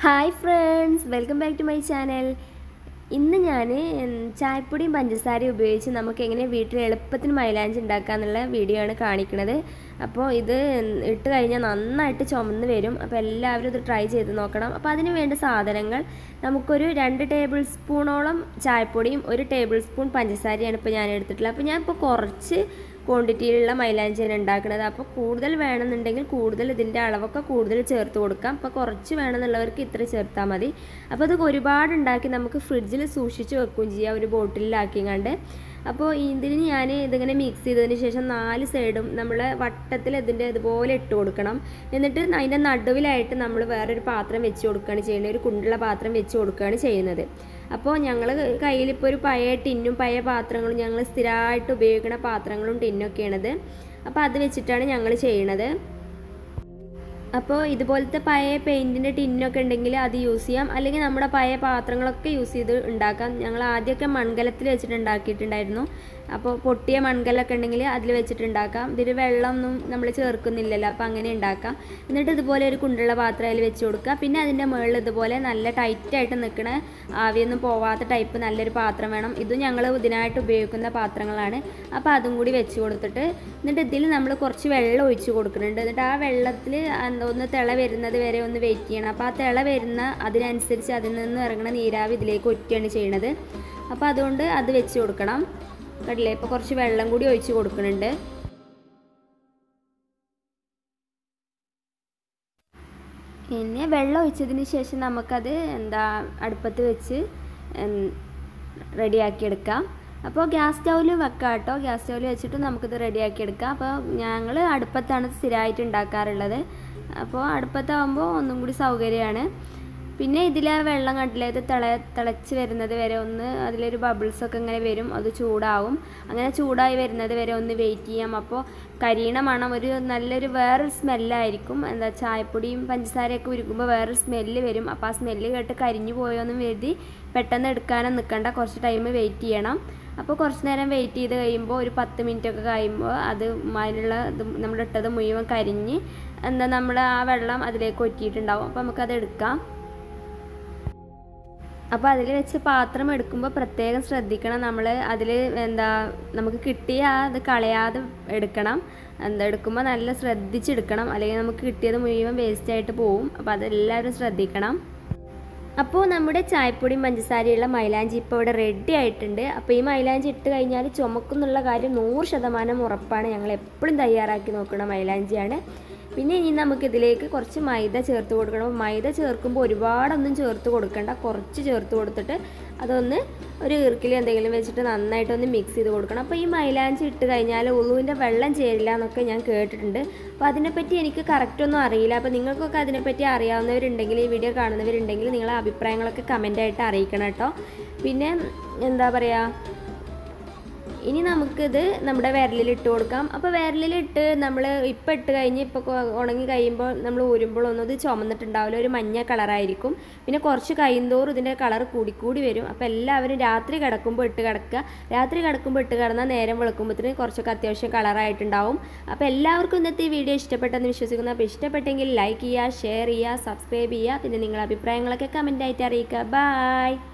hi friends welcome back to my channel ഇന്ന് ഞാൻ ചായപ്പൊടിയും പഞ്ചസാരയും ഉപയോഗിച്ച് നമുക്ക് എങ്ങനെ വീട്ടിൽ എളുപ്പത്തിന് മൈലാഞ്ചി ഉണ്ടാക്കാന്നുള്ള വീഡിയോ ആണ് കാണിക്കുന്നത് അപ്പോൾ ഇത് ഇട്ട് കഴിഞ്ഞാൽ നന്നായിട്ട് ചുമന്ന് വരും അപ്പോൾ എല്ലാവരും ഇത് ട്രൈ ചെയ്ത് നോക്കണം അപ്പോൾ അതിന് വേണ്ട സാധനങ്ങൾ നമുക്കൊരു രണ്ട് ടേബിൾ സ്പൂണോളം ചായപ്പൊടിയും ഒരു ടേബിൾ സ്പൂൺ പഞ്ചസാരയാണ് ഇപ്പോൾ ഞാൻ എടുത്തിട്ടുള്ളത് അപ്പോൾ ഞാൻ ഇപ്പോൾ കുറച്ച് ക്വാണ്ടിറ്റിയിലുള്ള മൈലാഞ്ചിയാണ് ഉണ്ടാക്കുന്നത് അപ്പോൾ കൂടുതൽ വേണമെന്നുണ്ടെങ്കിൽ കൂടുതൽ ഇതിൻ്റെ അളവൊക്കെ കൂടുതൽ ചേർത്ത് കൊടുക്കാം അപ്പോൾ കുറച്ച് വേണമെന്നുള്ളവർക്ക് ഇത്ര ചേർത്താൽ മതി അപ്പോൾ ഇത് ഒരുപാട് ഉണ്ടാക്കി നമുക്ക് ഫ്രിഡ്ജിൽ സൂക്ഷിച്ച് വെക്കുകയും ചെയ്യാം ഒരു ബോട്ടിലാക്കിങ്ങാണ്ട് അപ്പോൾ ഇതിന് ഞാൻ ഇതിങ്ങനെ മിക്സ് ചെയ്തതിന് ശേഷം നാല് സൈഡും നമ്മൾ വട്ടത്തിൽ ഇതിൻ്റെ ഇതുപോലെ ഇട്ട് കൊടുക്കണം എന്നിട്ട് അതിൻ്റെ നടുവിലായിട്ട് നമ്മൾ വേറൊരു പാത്രം വെച്ച് കൊടുക്കുകയാണ് ചെയ്യുന്നത് ഒരു കുണ്ടുള്ള പാത്രം വെച്ച് കൊടുക്കുകയാണ് ചെയ്യുന്നത് അപ്പോൾ ഞങ്ങൾ കയ്യിലിപ്പോൾ ഒരു പഴയ ടിന്നും പഴയ പാത്രങ്ങളും ഞങ്ങൾ സ്ഥിരമായിട്ട് ഉപയോഗിക്കുന്ന പാത്രങ്ങളും ടിന്നൊക്കെയാണത് അപ്പോൾ അത് വെച്ചിട്ടാണ് ഞങ്ങൾ ചെയ്യണത് അപ്പോൾ ഇതുപോലത്തെ പഴയ പെയിൻറ്റിൻ്റെ ടിന്നൊക്കെ ഉണ്ടെങ്കിൽ അത് യൂസ് ചെയ്യാം അല്ലെങ്കിൽ നമ്മുടെ പഴയ പാത്രങ്ങളൊക്കെ യൂസ് ചെയ്ത് ഉണ്ടാക്കാം ഞങ്ങൾ ആദ്യമൊക്കെ മൺകലത്തിൽ വെച്ചിട്ട് ഉണ്ടാക്കിയിട്ടുണ്ടായിരുന്നു അപ്പോൾ പൊട്ടിയ മൺകലൊക്കെ ഉണ്ടെങ്കിൽ അതിൽ വെച്ചിട്ട് ഉണ്ടാക്കാം ഇതിൽ വെള്ളമൊന്നും നമ്മൾ ചേർക്കുന്നില്ലല്ലോ അപ്പോൾ അങ്ങനെ ഉണ്ടാക്കാം എന്നിട്ട് ഇതുപോലെ ഒരു കുണ്ടുള്ള പാത്രം അതിൽ വെച്ച് കൊടുക്കുക പിന്നെ അതിൻ്റെ മുകളിൽ ഇതുപോലെ നല്ല ടൈറ്റായിട്ട് നിൽക്കണ ആവിയൊന്നും പോവാത്ത ടൈപ്പ് നല്ലൊരു പാത്രം വേണം ഇതും ഞങ്ങൾ ഇതിനായിട്ട് ഉപയോഗിക്കുന്ന പാത്രങ്ങളാണ് അപ്പോൾ അതും കൂടി വെച്ച് കൊടുത്തിട്ട് എന്നിട്ട് ഇതിൽ നമ്മൾ കുറച്ച് വെള്ളം ഒഴിച്ച് കൊടുക്കുന്നുണ്ട് എന്നിട്ട് ആ വെള്ളത്തിൽ ഒന്ന് തിള വരുന്നത് വരെ ഒന്ന് വെയിറ്റ് ചെയ്യണം അപ്പോൾ ആ തിള വരുന്ന അതിനനുസരിച്ച് അതിൽ നിന്ന് ഇറങ്ങുന്ന നീരാവി ഇതിലേക്ക് ഒറ്റയാണ് ചെയ്യണത് അപ്പോൾ അതുകൊണ്ട് അത് വെച്ച് കൊടുക്കണം കണ്ടില്ലേ ഇപ്പോൾ കുറച്ച് വെള്ളം കൂടി ഒഴിച്ച് കൊടുക്കുന്നുണ്ട് പിന്നെ വെള്ളം ഒഴിച്ചതിന് ശേഷം നമുക്കത് എന്താ അടുപ്പത്ത് വെച്ച് റെഡിയാക്കി എടുക്കാം അപ്പോൾ ഗ്യാസ് സ്റ്റൗവിൽ വെക്കാം കേട്ടോ ഗ്യാസ് സ്റ്റൗവിൽ വെച്ചിട്ട് നമുക്കിത് റെഡിയാക്കി എടുക്കാം അപ്പോൾ ഞങ്ങൾ അടുപ്പത്താണ് സ്ഥിരമായിട്ട് ഉണ്ടാക്കാറുള്ളത് അപ്പോൾ അടുപ്പത്താകുമ്പോൾ ഒന്നും കൂടി സൗകര്യമാണ് പിന്നെ ഇതിൽ വെള്ളം കണ്ടില്ലേ ഇത് തിള തിളച്ച് വരുന്നത് വരെ ഒന്ന് അതിലൊരു ബബിൾസൊക്കെ ഇങ്ങനെ വരും അത് ചൂടാവും അങ്ങനെ ചൂടായി വരുന്നത് വരെ ഒന്ന് വെയിറ്റ് ചെയ്യാം അപ്പോൾ കരിയണ മണം ഒരു നല്ലൊരു വേറൊരു സ്മെല്ലായിരിക്കും എന്താ ചായപ്പൊടിയും പഞ്ചസാരയൊക്കെ ഉരുക്കുമ്പോൾ വേറൊരു സ്മെല്ല് വരും അപ്പോൾ ആ സ്മെല്ല് കേട്ട് കരിഞ്ഞു പോയോന്നും കരുതി പെട്ടെന്ന് എടുക്കാനും നിൽക്കണ്ട കുറച്ച് ടൈം വെയിറ്റ് ചെയ്യണം അപ്പോൾ കുറച്ച് നേരം വെയിറ്റ് ചെയ്ത് കഴിയുമ്പോൾ ഒരു പത്ത് മിനിറ്റ് ഒക്കെ കഴിയുമ്പോൾ അത് അതിലുള്ള ഇത് നമ്മൾ ഇട്ടത് മുഴുവൻ കരിഞ്ഞ് എന്താ നമ്മൾ ആ വെള്ളം അതിലേക്ക് ഒറ്റിയിട്ടുണ്ടാവും അപ്പോൾ നമുക്കത് എടുക്കാം അപ്പോൾ അതിൽ വെച്ച് പാത്രം എടുക്കുമ്പോൾ പ്രത്യേകം ശ്രദ്ധിക്കണം നമ്മൾ അതിൽ എന്താ നമുക്ക് കിട്ടിയ അത് കളയാതെ എടുക്കണം എന്താ എടുക്കുമ്പോൾ നല്ല ശ്രദ്ധിച്ചെടുക്കണം അല്ലെങ്കിൽ നമുക്ക് കിട്ടിയത് മുഴുവൻ വേസ്റ്റായിട്ട് പോവും അപ്പോൾ അതെല്ലാവരും ശ്രദ്ധിക്കണം അപ്പോൾ നമ്മുടെ ചായപ്പൊടിയും പഞ്ചസാരയുള്ള മൈലാഞ്ചി ഇപ്പോൾ ഇവിടെ റെഡി ആയിട്ടുണ്ട് അപ്പോൾ ഈ മൈലാഞ്ചി ഇട്ട് കഴിഞ്ഞാൽ ചുമക്കുന്നുള്ള കാര്യം നൂറ് ശതമാനം ഉറപ്പാണ് ഞങ്ങൾ എപ്പോഴും തയ്യാറാക്കി നോക്കുന്ന മൈലാഞ്ചിയാണ് പിന്നെ ഇനി നമുക്ക് ഇതിലേക്ക് കുറച്ച് മൈദ ചേർത്ത് കൊടുക്കണം മൈദ ചേർക്കുമ്പോൾ ഒരുപാടൊന്നും ചേർത്ത് കൊടുക്കണ്ട കുറച്ച് ചേർത്ത് കൊടുത്തിട്ട് അതൊന്ന് ഒരു ഈർക്കിൽ എന്തെങ്കിലും വെച്ചിട്ട് നന്നായിട്ടൊന്ന് മിക്സ് ചെയ്ത് കൊടുക്കണം അപ്പോൾ ഈ മൈലാഞ്ചി ഇട്ട് കഴിഞ്ഞാൽ ഉളുവിൻ്റെ വെള്ളം ചേരില്ല എന്നൊക്കെ ഞാൻ കേട്ടിട്ടുണ്ട് അപ്പോൾ അതിനെപ്പറ്റി എനിക്ക് കറക്റ്റൊന്നും അറിയില്ല അപ്പോൾ നിങ്ങൾക്കൊക്കെ അതിനെപ്പറ്റി അറിയാവുന്നവരുണ്ടെങ്കിൽ ഈ വീഡിയോ കാണുന്നവരുണ്ടെങ്കിൽ നിങ്ങളെ അഭിപ്രായങ്ങളൊക്കെ കമൻ്റായിട്ട് അറിയിക്കണം കേട്ടോ പിന്നെ എന്താ പറയുക ഇനി നമുക്കിത് നമ്മുടെ വിരലിൽ ഇട്ട് കൊടുക്കാം അപ്പോൾ വിരലിലിട്ട് നമ്മൾ ഇപ്പം ഇട്ട് കഴിഞ്ഞ് ഇപ്പോൾ ഉണങ്ങി കഴിയുമ്പോൾ നമ്മൾ ഊരുമ്പോഴൊന്നും ഇത് ചുമന്നിട്ടുണ്ടാവില്ല ഒരു മഞ്ഞ കളറായിരിക്കും പിന്നെ കുറച്ച് കഴിയുന്തോറും ഇതിൻ്റെ കളർ കൂടിക്കൂടി വരും അപ്പോൾ എല്ലാവരും രാത്രി കിടക്കുമ്പോൾ ഇട്ട് കിടക്കുക രാത്രി കിടക്കുമ്പോൾ ഇട്ട് കിടന്നാൽ നേരം വെളുക്കുമ്പോഴത്തേന് കുറച്ചൊക്കെ അത്യാവശ്യം കളറായിട്ടുണ്ടാവും അപ്പോൾ എല്ലാവർക്കും ഇന്നത്തെ ഈ വീഡിയോ ഇഷ്ടപ്പെട്ടെന്ന് വിശ്വസിക്കുന്നു അപ്പോൾ ഇഷ്ടപ്പെട്ടെങ്കിൽ ലൈക്ക് ചെയ്യുക ഷെയർ ചെയ്യുക സബ്സ്ക്രൈബ് ചെയ്യുക പിന്നെ നിങ്ങളുടെ അഭിപ്രായങ്ങളൊക്കെ കമൻറ്റായിട്ട് അറിയിക്കുക ബായ്